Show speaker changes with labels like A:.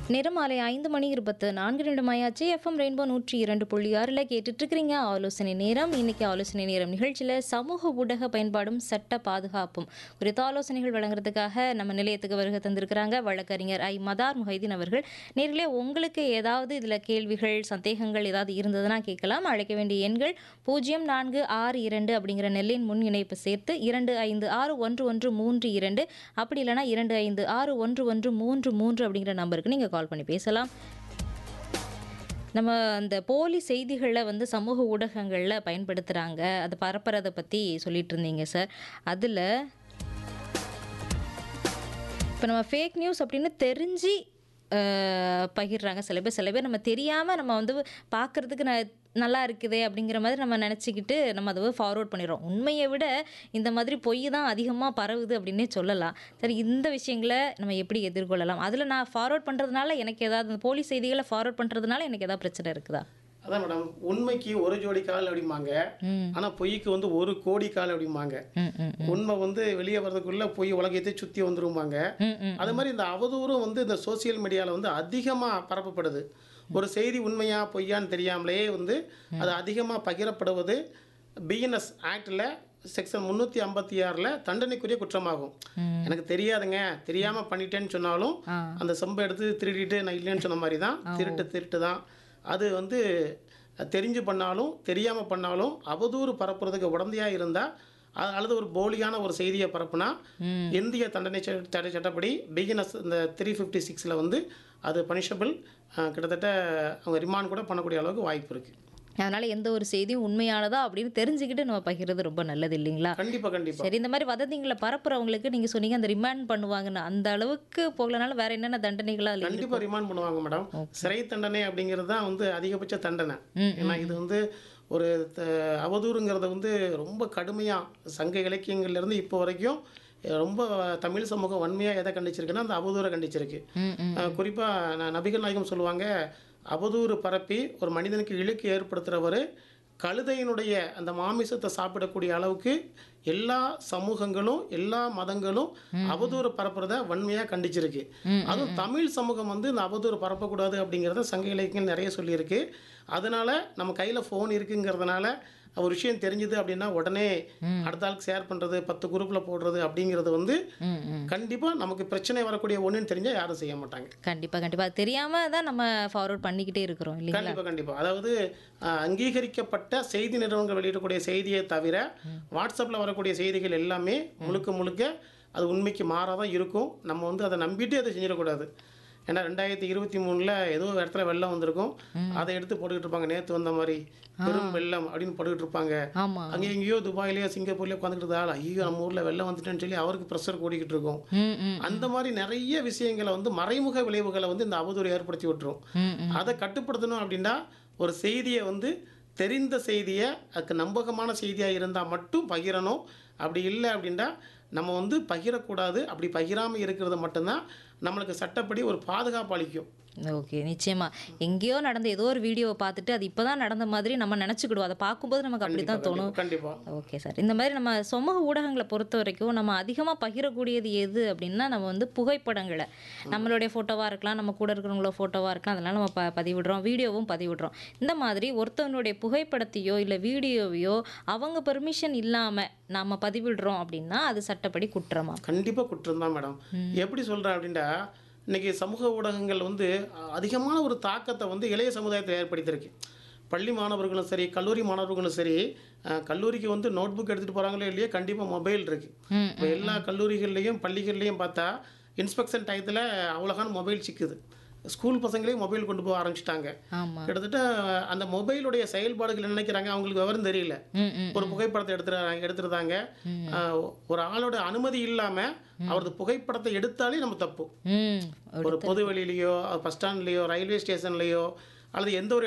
A: நிறமாலை ஐந்து மணி இருபத்து நான்கு நிமிடமாயாச்சு எஃப்எம் ரெயின்போ நூற்றி இரண்டு புள்ளி ஆறில் கேட்டுட்ருக்கிறீங்க ஆலோசனை நேரம் இன்னைக்கு ஆலோசனை நேரம் நிகழ்ச்சியில் சமூக ஊடக பயன்பாடும் சட்ட பாதுகாப்பும் குறித்த ஆலோசனைகள் வழங்குறதுக்காக நம்ம நிலையத்துக்கு வருகை தந்திருக்கிறாங்க வழக்கறிஞர் ஐ மதார் முஹைதீன் அவர்கள் நேரிலே உங்களுக்கு ஏதாவது இதில் கேள்விகள் சந்தேகங்கள் ஏதாவது இருந்ததுன்னா கேட்கலாம் அழைக்க வேண்டிய எண்கள் பூஜ்ஜியம் நான்கு ஆறு இரண்டு அப்படிங்கிற நெல்லின் முன் இணைப்பு சேர்த்து இரண்டு ஐந்து ஆறு ஒன்று ஒன்று மூன்று இரண்டு அப்படி இல்லைனா இரண்டு ஐந்து ஆறு ஒன்று ஒன்று மூன்று மூன்று அப்படிங்கிற நம்பருக்கு நீங்கள் கால் பண்ணி பேசலாம் நம்ம அந்த போலி செய்திகளை வந்து சமூக ஊடகங்களில் பயன்படுத்துகிறாங்க அதை பரப்புறதை பற்றி சொல்லிட்டு இருந்தீங்க சார் அதில் இப்போ நம்ம ஃபேக் நியூஸ் அப்படின்னு தெரிஞ்சு அஹ், பகிர்றாங்க சில பேர் சில பேர் நம்ம தெரியாமல் நம்ம வந்து பார்க்குறதுக்கு ந நல்லா இருக்குதே அப்படிங்கிற மாதிரி நம்ம நினச்சிக்கிட்டு நம்ம அதை ஃபார்வர்ட் பண்ணிடுறோம் உண்மையை விட இந்த மாதிரி பொய் தான் அதிகமாக பரவுது அப்படின்னே சொல்லலாம் சரி இந்த விஷயங்களை நம்ம எப்படி எதிர்கொள்ளலாம் அதில் நான் ஃபார்வர்ட் பண்ணுறதுனால எனக்கு ஏதாவது இந்த போலி செய்திகளை ஃபார்வர்ட் பண்ணுறதுனால எனக்கு ஏதாவது பிரச்சனை இருக்குதா
B: அதான் மேடம் உண்மைக்கு ஒரு ஜோடி கால் அப்படிம்பாங்க
A: ம்
B: ஆனா பொய்க்கு வந்து ஒரு கோடி கால் அப்படிம்பாங்க
A: ம் ம்
B: உண்மை வந்து வெளியே வர்றதுக்குள்ள பொய் உலகத்தை சுத்தி வந்துருவாங்க
A: ம் ம்
B: அது மாதிரி இந்த அவதூறும் வந்து இந்த சோசியல் மீடியாவில் வந்து அதிகமாக பரப்பப்படுது ஒரு செய்தி உண்மையா பொய்யான்னு தெரியாமலே வந்து அது அதிகமாக பகிரப்படுவது பிஎன்எஸ் ஆக்டில் செக்ஷன் முந்நூற்றி ஐம்பத்தி ஆறில் தண்டனைக்குரிய குற்றமாகும்
A: ம்.
B: எனக்கு தெரியாதுங்க தெரியாமல் பண்ணிட்டேன்னு சொன்னாலும்
A: ஆ
B: அந்த செம்பை எடுத்து திருடிட்டு நான் இல்லைன்னு சொன்ன மாதிரி தான் திருட்டு திருட்டு தான் அது வந்து தெரிஞ்சு பண்ணாலும் தெரியாமல் பண்ணாலும் அவதூறு பரப்புறதுக்கு உடந்தையாக இருந்தால் அல்லது ஒரு போலியான ஒரு செய்தியை பரப்புனா
A: ம்.
B: இந்திய தண்டனை சட்ட- தடை சட்டப்படி பிகினஸ் இந்த த்ரீ ஃபிஃப்டி சிக்ஸில் வந்து அது பனிஷபிள் கிட்டத்தட்ட அவங்க ரிமாண்ட் கூட பண்ணக்கூடிய அளவுக்கு வாய்ப்பு இருக்குது
A: அதனால எந்த ஒரு செய்தியும் உண்மையானதா அப்படின்னு தெரிஞ்சுக்கிட்டு நம்ம பகிர்றது ரொம்ப நல்லது இல்லைங்களா
B: கண்டிப்பாக கண்டிப்பாக
A: சரி இந்த மாதிரி வதந்திங்களை பரப்புறவங்களுக்கு நீங்க சொன்னீங்க அந்த ரிமாண்ட் பண்ணுவாங்கன்னு அந்த அளவுக்கு போகலனாலும் வேற என்னென்ன தண்டனைகளா அதுல இருக்கு?
B: கண்டிப்பாக ரிமாண்ட் பண்ணுவாங்க மேடம் சிறை தண்டனை அப்படிங்கிறது தான் வந்து அதிகபட்ச தண்டனை ஏன்னா இது வந்து ஒரு த- அவதூறுங்கிறத வந்து ரொம்ப கடுமையாக சங்க இலக்கியங்கள்லேருந்து இப்போ வரைக்கும் அஹ், ரொம்ப தமிழ் சமூகம் வன்மையாக எதை கண்டிச்சிருக்குன்னா அந்த அவதூறை கண்டிச்சிருக்கு
A: ம் ம்
B: குறிப்பாக நபிகள் நாயகம் சொல்லுவாங்க அவதூறு பரப்பி ஒரு மனிதனுக்கு இழுக்கு ஏற்படுத்துகிறவர் கழுதையினுடைய அந்த மாமிசத்தை சாப்பிடக்கூடிய அளவுக்கு எல்லா சமூகங்களும் எல்லா மதங்களும் அவதூறு பரப்புறத வன்மையாக கண்டிச்சிருக்கு அதுவும் தமிழ் சமூகம் வந்து இந்த அவதூறு பரப்பக்கூடாது அப்படிங்கிறத சங்க இலக்கியங்கள் நிறைய சொல்லியிருக்கு அதனால நம்ம கையில் ஃபோன் இருக்குங்கிறதுனால ஒரு விஷயம் தெரிஞ்சுது அப்படின்னா உடனே அடுத்த ஆளுக்கு ஷேர் பண்ணுறது பத்து குரூப்பில் போடுறது அப்படிங்கிறது வந்து
A: ம் ம்
B: கண்டிப்பாக நமக்கு பிரச்சனை வரக்கூடிய ஒன்றுன்னு தெரிஞ்சால் யாரும் செய்ய மாட்டாங்க
A: கண்டிப்பா கண்டிப்பா அது தெரியாம தான் நம்ம ஃபார்வர்ட் பண்ணிக்கிட்டே இருக்கிறோம் இல்லைங்களா
B: கண்டிப்பாக கண்டிப்பாக அதாவது அஹ், அங்கீகரிக்கப்பட்ட செய்தி நிறுவனங்கள் வெளியிடக்கூடிய செய்தியை தவிர வாட்ஸ்அப்பில் வரக்கூடிய செய்திகள் எல்லாமே முழுக்க முழுக்க அது உண்மைக்கு மாறாக தான் இருக்கும் நம்ம வந்து அதை நம்பிட்டு அதை செஞ்சிடக்கூடாது ஏன்னா ரெண்டாயிரத்தி இருபத்தி மூணில் ஏதோ ஒரு இடத்துல வெள்ளம் வந்திருக்கும் அதை எடுத்து போட்டுக்கிட்டு இருப்பாங்க நேற்று வந்த மாதிரி பெரும் வெள்ளம் அப்படின்னு போட்டுக்கிட்டு இருப்பாங்க
A: ஆமா
B: அங்கே எங்கேயோ துபாயிலேயோ சிங்கப்பூர்லேயோ உட்காந்துக்கிட்டு ஆள் ஐயோ நம்ம ஊரில் வெள்ளம் வந்துட்டேன்னு சொல்லி அவருக்கு ப்ரெஷர் கூடிக்கிட்டு இருக்கும்
A: ம் ம்
B: அந்த மாதிரி நிறைய விஷயங்களை வந்து மறைமுக விளைவுகளை வந்து இந்த அவதூறு ஏற்படுத்தி விட்டுரும்
A: ம் ம்
B: அதை கட்டுப்படுத்தணும் அப்படின்னா ஒரு செய்தியை வந்து தெரிந்த செய்தியை அதுக்கு நம்பகமான செய்தியாக இருந்தால் மட்டும் பகிரணும் அப்படி இல்லை அப்படின்னா நம்ம வந்து பகிரக்கூடாது அப்படி பகிராமல் இருக்கிறது மட்டும்தான் நம்மளுக்கு சட்டப்படி ஒரு பாதுகாப்பு அளிக்கும்
A: ஓகே நிச்சயமா எங்கேயோ நடந்த ஏதோ ஒரு வீடியோவை பார்த்துட்டு அது இப்பதான் நடந்த மாதிரி நம்ம நினச்சிக்கிடுவோம் அதை பார்க்கும்போது நமக்கு அப்படி தான் தோணும்
B: கண்டிப்பாக
A: ஓகே சார் இந்த மாதிரி நம்ம சமூக ஊடகங்களை பொறுத்த வரைக்கும் நம்ம அதிகமாக பகிரக்கூடியது எது அப்படின்னா நம்ம வந்து புகைப்படங்களை நம்மளுடைய ஃபோட்டோவாக இருக்கலாம் நம்ம கூட இருக்கிறவங்களோட ஃபோட்டோவாக இருக்கலாம் அதெல்லாம் நம்ம ப பதிவிடுறோம் வீடியோவும் பதிவிடுறோம் இந்த மாதிரி ஒருத்தவனுடைய புகைப்படத்தையோ இல்லை வீடியோவையோ அவங்க பெர்மிஷன் இல்லாமல் நம்ம பதிவிடுறோம் அப்படின்னா அது சட்டப்படி குற்றமா
B: கண்டிப்பாக குற்றம் தான் மேடம் எப்படி சொல்கிறேன் அப்படின்னா இன்னைக்கு சமூக ஊடகங்கள் வந்து அஹ், அதிகமான ஒரு தாக்கத்தை வந்து இளைய சமுதாயத்தை ஏற்படுத்தியிருக்கு பள்ளி மாணவர்களும் சரி கல்லூரி மாணவர்களும் சரி அஹ், கல்லூரிக்கு வந்து நோட் புக் எடுத்துகிட்டு போகிறாங்களோ இல்லையோ கண்டிப்பாக மொபைல் இருக்குது
A: ம்
B: இப்போ எல்லா கல்லூரிகள்லேயும் பள்ளிகள்லேயும் பார்த்தா இன்ஸ்பெக்ஷன் டயத்தில் அவ்வளோகான மொபைல் சிக்குது ஸ்கூல் பசங்களையும் மொபைல் கொண்டு போக ஆரம்பிச்சிட்டாங்க
A: ஆமாம்
B: கிட்டத்தட்ட அந்த மொபைலுடைய செயல்பாடுகள் என்ன நினைக்கிறாங்க அவங்களுக்கு விவரம் தெரியல
A: ம் ம்
B: ஒரு புகைப்படத்தை எடுத்துறாங்க எடுத்துருந்தாங்க ஆஹ் ஒரு ஆளோட அனுமதி இல்லாம அவரது புகைப்படத்தை எடுத்தாலே நம்ம தப்பு
A: ம்
B: ஒரு பொது வெளியிலயோ பஸ் ஸ்டாண்ட்லயோ ரயில்வே ஸ்டேஷன்லயோ அல்லது எந்த ஒரு